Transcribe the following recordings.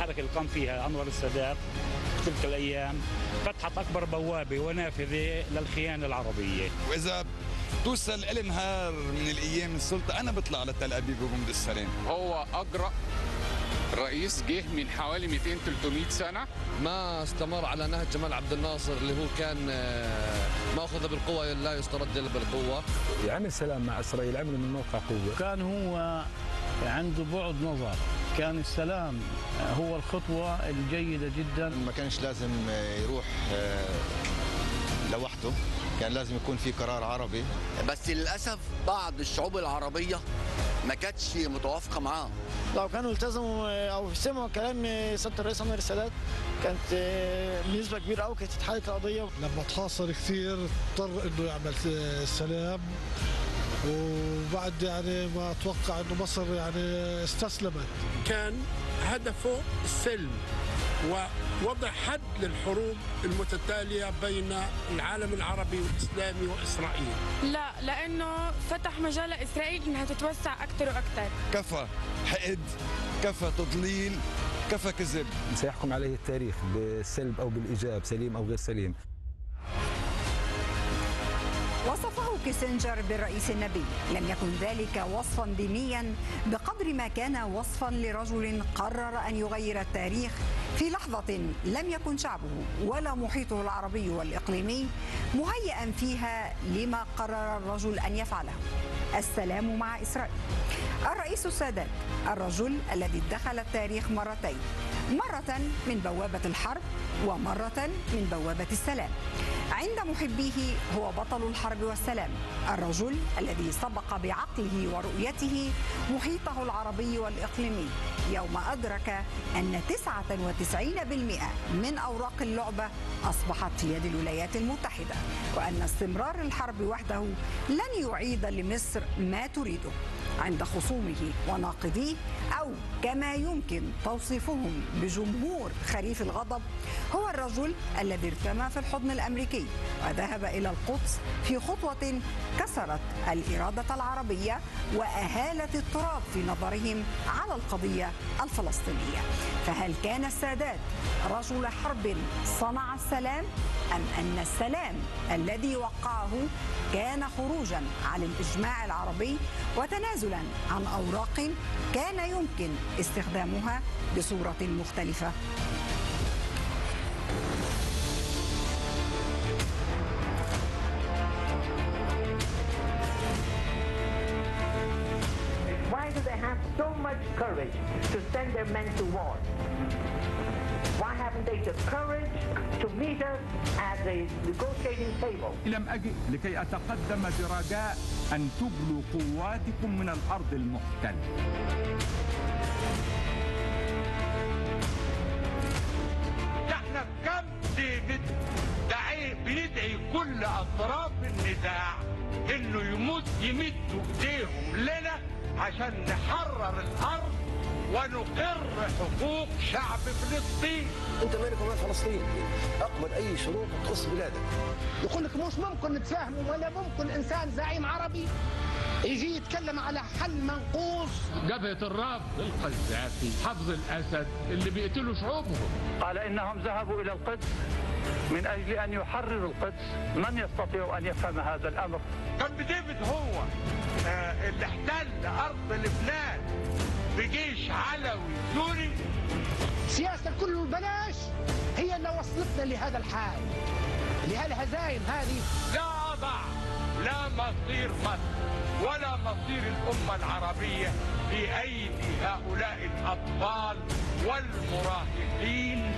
المشاركة اللي قام فيها أنور السادات تلك الأيام فتحت أكبر بوابة ونافذة للخيانة العربية واذا توصل إلي نهار من الايام السلطه انا بطلع على تل ابيب وبمد السلام هو اجرأ رئيس جه من حوالي 200 300 سنه ما استمر على نهج جمال عبد الناصر اللي هو كان آه، ماخذ بالقوه لا يسترد الا بالقوه عمل سلام مع اسرائيل عمل من موقع قوه كان هو عنده بعد نظر كان السلام هو الخطوة الجيدة جدا ما كانش لازم يروح آه، لوحده كان لازم يكون في قرار عربي بس للاسف بعض الشعوب العربيه ما كانتش متوافقه معاه لو كانوا التزموا او سمعوا كلام سياده الرئيس انور السادات كانت بنسبه كبيره قوي كانت اتحلت القضيه لما تحاصر كثير اضطر انه يعمل سلام وبعد يعني ما اتوقع انه مصر يعني استسلمت كان هدفه السلم ووضع حد للحروب المتتاليه بين العالم العربي والاسلامي واسرائيل لا لانه فتح مجال لاسرائيل انها تتوسع اكثر واكثر كفى حقد كفى تضليل كفى كذب سيحكم عليه التاريخ بالسلب او بالايجاب سليم او غير سليم وصفه كيسنجر بالرئيس النبي لم يكن ذلك وصفا دينيا بقدر ما كان وصفا لرجل قرر ان يغير التاريخ في لحظه لم يكن شعبه ولا محيطه العربي والاقليمي مهيئا فيها لما قرر الرجل ان يفعله السلام مع اسرائيل الرئيس السادات الرجل الذي دخل التاريخ مرتين مرة من بوابة الحرب ومرة من بوابة السلام عند محبيه هو بطل الحرب والسلام الرجل الذي سبق بعقله ورؤيته محيطه العربي والإقليمي يوم أدرك أن 99% من أوراق اللعبة أصبحت في يد الولايات المتحدة وأن استمرار الحرب وحده لن يعيد لمصر ما تريده عند خصومه وناقضيه أو كما يمكن توصيفهم بجمهور خريف الغضب هو الرجل الذي ارتمى في الحضن الأمريكي وذهب إلى القدس في خطوة كسرت الإرادة العربية وأهالت التراب في نظرهم على القضية الفلسطينية فهل كان السادات رجل حرب صنع السلام أم أن السلام الذي وقعه كان خروجا عن الإجماع العربي وتنازلا عن أوراق كان يمكن استخدامها بصورة مختلفة Why do they have so much courage to send their men to war? Why haven't they the courage to meet us at a negotiating table? لم أجئ لكي أتقدم برجاء أن تجلوا قواتكم من الأرض المحتلة احنا في كم ديفيد دعي بندعي كل اطراف النزاع انه يمد يمدوا ايديهم لنا عشان نحرر الارض ونقر حقوق شعب فلسطين انت مالك ومال فلسطين اقبل اي شروط تخص بلادك يقول لك مش ممكن نتفاهموا ولا ممكن انسان زعيم عربي يجي يتكلم على حل منقوص جبهة الرفض القذافي حفظ الأسد اللي بيقتلوا شعوبهم قال إنهم ذهبوا إلى القدس من أجل أن يحرروا القدس من يستطيع أن يفهم هذا الأمر كان بديفيد هو آه اللي احتل أرض لبنان بجيش علوي سوري سياسة الكل والبلاش هي اللي وصلتنا لهذا الحال لهالهزايم هذه لا أضع لا مصير مصر ولا مصير الأمة العربية في أيدي هؤلاء الأطفال والمراهقين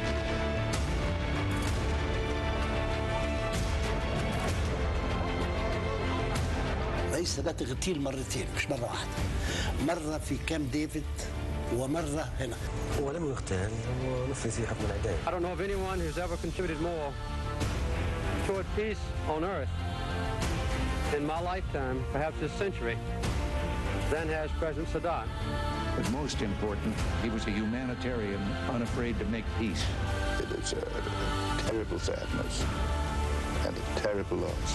رئيس السادات اغتيل مرتين مش مرة واحدة مرة في كام ديفيد ومرة هنا هو لم يغتال هو نفذ في حكم الإعدام I don't know of anyone who's ever contributed more toward peace on earth in my lifetime, perhaps this century, than has President Sadat. But most important, he was a humanitarian unafraid to make peace. It is a terrible sadness and a terrible loss.